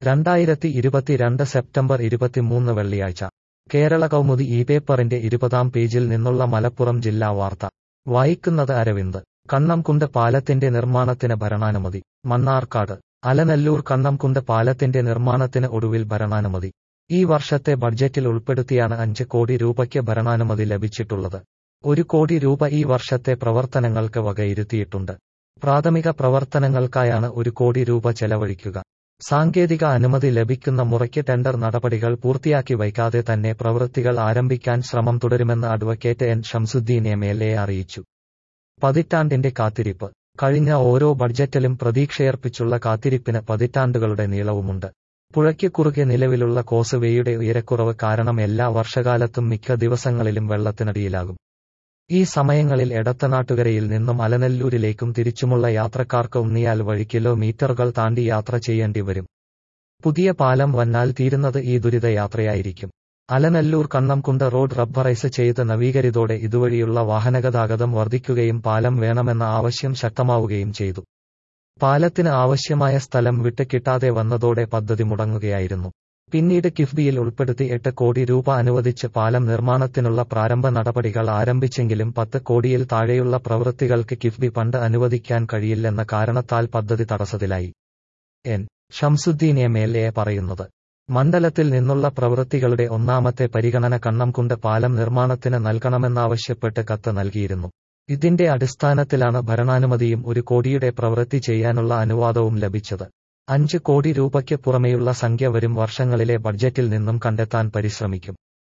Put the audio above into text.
രണ്ടായിരത്തി ഇരുപത്തിരണ്ട് സെപ്റ്റംബർ ഇരുപത്തിമൂന്ന് വെള്ളിയാഴ്ച കേരള കൗമുദി ഈ പേപ്പറിന്റെ ഇരുപതാം പേജിൽ നിന്നുള്ള മലപ്പുറം ജില്ലാ വാർത്ത വായിക്കുന്നത് അരവിന്ദ് കണ്ണംകുണ്ട് പാലത്തിന്റെ നിർമ്മാണത്തിന് ഭരണാനുമതി മണ്ണാർക്കാട് അലനല്ലൂർ കണ്ണംകുണ്ട് പാലത്തിന്റെ നിർമ്മാണത്തിന് ഒടുവിൽ ഭരണാനുമതി ഈ വർഷത്തെ ബഡ്ജറ്റിൽ ഉൾപ്പെടുത്തിയാണ് അഞ്ച് കോടി രൂപയ്ക്ക് ഭരണാനുമതി ലഭിച്ചിട്ടുള്ളത് ഒരു കോടി രൂപ ഈ വർഷത്തെ പ്രവർത്തനങ്ങൾക്ക് വകയിരുത്തിയിട്ടുണ്ട് പ്രാഥമിക പ്രവർത്തനങ്ങൾക്കായാണ് ഒരു കോടി രൂപ ചെലവഴിക്കുക സാങ്കേതിക അനുമതി ലഭിക്കുന്ന മുറയ്ക്ക് ടെൻഡർ നടപടികൾ പൂർത്തിയാക്കി വൈകാതെ തന്നെ പ്രവൃത്തികൾ ആരംഭിക്കാൻ ശ്രമം തുടരുമെന്ന് advocate N Shamsuddin M L A അറിയിച്ചു പതിറ്റാണ്ടിന്റെ കാത്തിരിപ്പ് കഴിഞ്ഞ ഓരോ ബഡ്ജറ്റിലും പ്രതീക്ഷയർപ്പിച്ചുള്ള കാത്തിരിപ്പിന് പതിറ്റാണ്ടുകളുടെ നീളവുമുണ്ട് പുഴയ്ക്ക് കുറുകെ നിലവിലുള്ള കോസുവേയുടെ ഉയരക്കുറവ് കാരണം എല്ലാ വർഷകാലത്തും മിക്ക ദിവസങ്ങളിലും വെള്ളത്തിനടിയിലാകും ഈ സമയങ്ങളിൽ എടത്തനാട്ടുകരയിൽ നിന്നും അലനല്ലൂരിലേക്കും തിരിച്ചുമുള്ള യാത്രക്കാർക്ക് ഉണ്ണിയാൽ വഴി കിലോമീറ്ററുകൾ താണ്ടി യാത്ര ചെയ്യേണ്ടി വരും പുതിയ പാലം വന്നാൽ തീരുന്നത് ഈ ദുരിതയാത്രയായിരിക്കും അലനല്ലൂർ കണ്ണംകുണ്ട് റോഡ് റബ്ബറൈസ് ചെയ്ത് നവീകരിതോടെ ഇതുവഴിയുള്ള വാഹനഗതാഗതം വർദ്ധിക്കുകയും പാലം വേണമെന്ന ആവശ്യം ശക്തമാവുകയും ചെയ്തു പാലത്തിന് ആവശ്യമായ സ്ഥലം വിട്ട് കിട്ടാതെ വന്നതോടെ പദ്ധതി മുടങ്ങുകയായിരുന്നു പിന്നീട് കിഫ്ബിയിൽ ഉൾപ്പെടുത്തി എട്ട് കോടി രൂപ അനുവദിച്ച് പാലം നിർമ്മാണത്തിനുള്ള പ്രാരംഭ നടപടികൾ ആരംഭിച്ചെങ്കിലും പത്ത് കോടിയിൽ താഴെയുള്ള പ്രവൃത്തികൾക്ക് കിഫ്ബി ഫണ്ട് അനുവദിക്കാൻ കഴിയില്ലെന്ന കാരണത്താൽ പദ്ധതി തടസ്സത്തിലായി N Shamsuddin M L A പറയുന്നത് മണ്ഡലത്തിൽ നിന്നുള്ള പ്രവൃത്തികളുടെ ഒന്നാമത്തെ പരിഗണന കണ്ണംകുണ്ട് പാലം നിർമ്മാണത്തിന് നൽകണമെന്നാവശ്യപ്പെട്ട് കത്ത് നൽകിയിരുന്നു ഇതിന്റെ അടിസ്ഥാനത്തിലാണ് ഭരണാനുമതിയും ഒരു കോടിയുടെ പ്രവൃത്തി ചെയ്യാനുള്ള അനുവാദവും ലഭിച്ചത് അഞ്ച് കോടി രൂപയ്ക്ക് പുറമെയുള്ള സംഖ്യ വരും വർഷങ്ങളിലെ ബഡ്ജറ്റിൽ നിന്നും കണ്ടെത്താൻ പരിശ്രമിക്കും